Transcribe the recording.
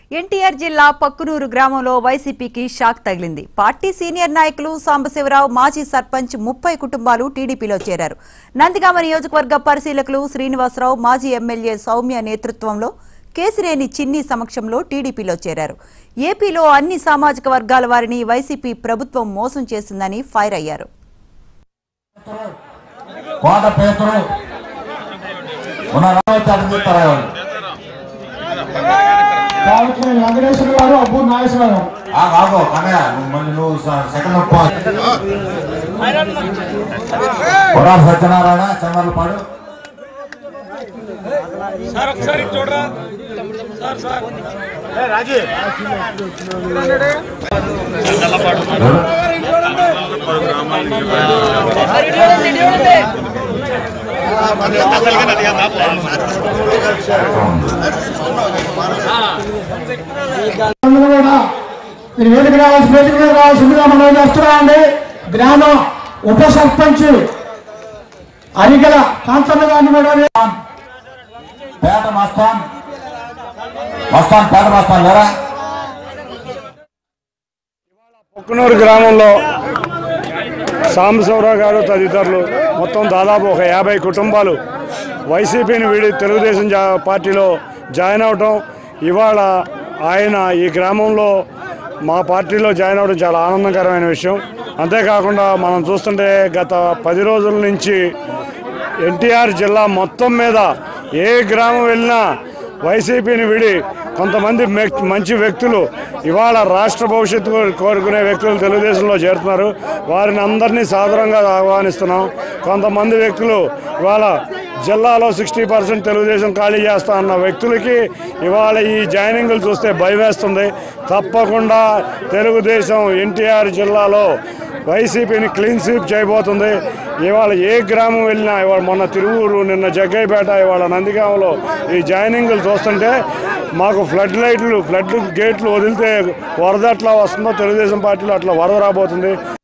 ఎన్టీఆర్ జిల్లా పక్కునూరు గ్రామంలో వైసీపీకి షాక్ తగిలింది పార్టీ సీనియర్ నాయకులు సాంబశివరావు మాజీ సర్పంచ్ ముప్పై కుటుంబాలు టీడీపీలో చేరారు నందిగామ నియోజకవర్గ పరిశీలకులు శ్రీనివాసరావు మాజీ ఎమ్మెల్యే సౌమ్య నేతృత్వంలో కేసినేని చిన్ని సమక్షంలో టీడీపీలో చేరారు ఏపీలో అన్ని సామాజిక వర్గాల వారిని వైసీపీ ప్రభుత్వం మోసం చేసిందని ఫైర్ అయ్యారు కోట పేతురు ఉన్న రావచ్చు అటు చెప్తారా వాళ్ళు దానికి వెంకటేశ్వర గారు అబ్బూరు నాగేశ్వరరావు ఆ కాదు కన్నయ్య నువ్వు మళ్ళీ నువ్వు స- సెకండ్ ఒప్ప కొడాలి సత్యనారాయణ చంద్రపాడు సార్ ఒకసారి చూడరా సార్ సార్ అందరూ కూడా మీరు వేదిక రావాల్సి వేదిక మీద రావాల్సిందిగా మనం చేస్తున్నామండి గ్రామ ఉప సర్పంచ్ అరిగల కాంతమ్మ గారిని కూడా పేట మస్తాన్ మస్తాన్ పేట మస్తాన్ లేరా పొక్కునూరు గ్రామంలో సాంబశివరావు గారు తదితరులు మొత్తం దాదాపు ఒక యాభై కుటుంబాలు వైసీపీని వీడి తెలుగుదేశం జా- పార్టీలో జాయిన్ అవటం ఇవాళ ఆయన ఈ గ్రామంలో మా పార్టీలో జాయిన్ అవ్వడం చాలా ఆనందకరమైన విషయం అంతేకాకుండా మనం చూస్తుంటే గత పది రోజుల నుంచి ఎన్టీఆర్ జిల్లా మొత్తం మీద ఏ గ్రామం వెళ్ళినా వైసీపీని విడి కొంతమంది మెక్- మంచి వ్యక్తులు ఇవాళ రాష్ట్ర భవిష్యత్తు కో- కోరుకునే వ్యక్తులు తెలుగుదేశంలో చేరుతున్నారు వారిని అందరినీ సాదరంగా ఆహ్వానిస్తున్నాం కొంతమంది వ్యక్తులు ఇవాళ జిల్లాలో సిక్స్టీ పర్సెంట్ తెలుగుదేశం ఖాళీ చేస్తా అన్న వ్యక్తులకి ఇవాళ ఈ జాయినింగ్లు చూస్తే భయం వేస్తుంది తప్పకుండా తెలుగుదేశం ఎన్టీఆర్ జిల్లాలో వైసీపీని క్లీన్ స్వీప్ చేయబోతుంది ఇవాళ ఏ గ్రామం వెళ్ళినా ఇవాళ మొన్న తిరువూరు నిన్న జగ్గైపేట ఇవాళ నందిగామలో ఈ జాయినింగ్లు చూస్తుంటే మాకు ఫ్లడ్ లైట్లు ఫ్లడ్ గేట్లు వదిలితే వరద ఎట్లా వస్తుందో తెలుగుదేశం పార్టీలో అట్లా వరద రాబోతుంది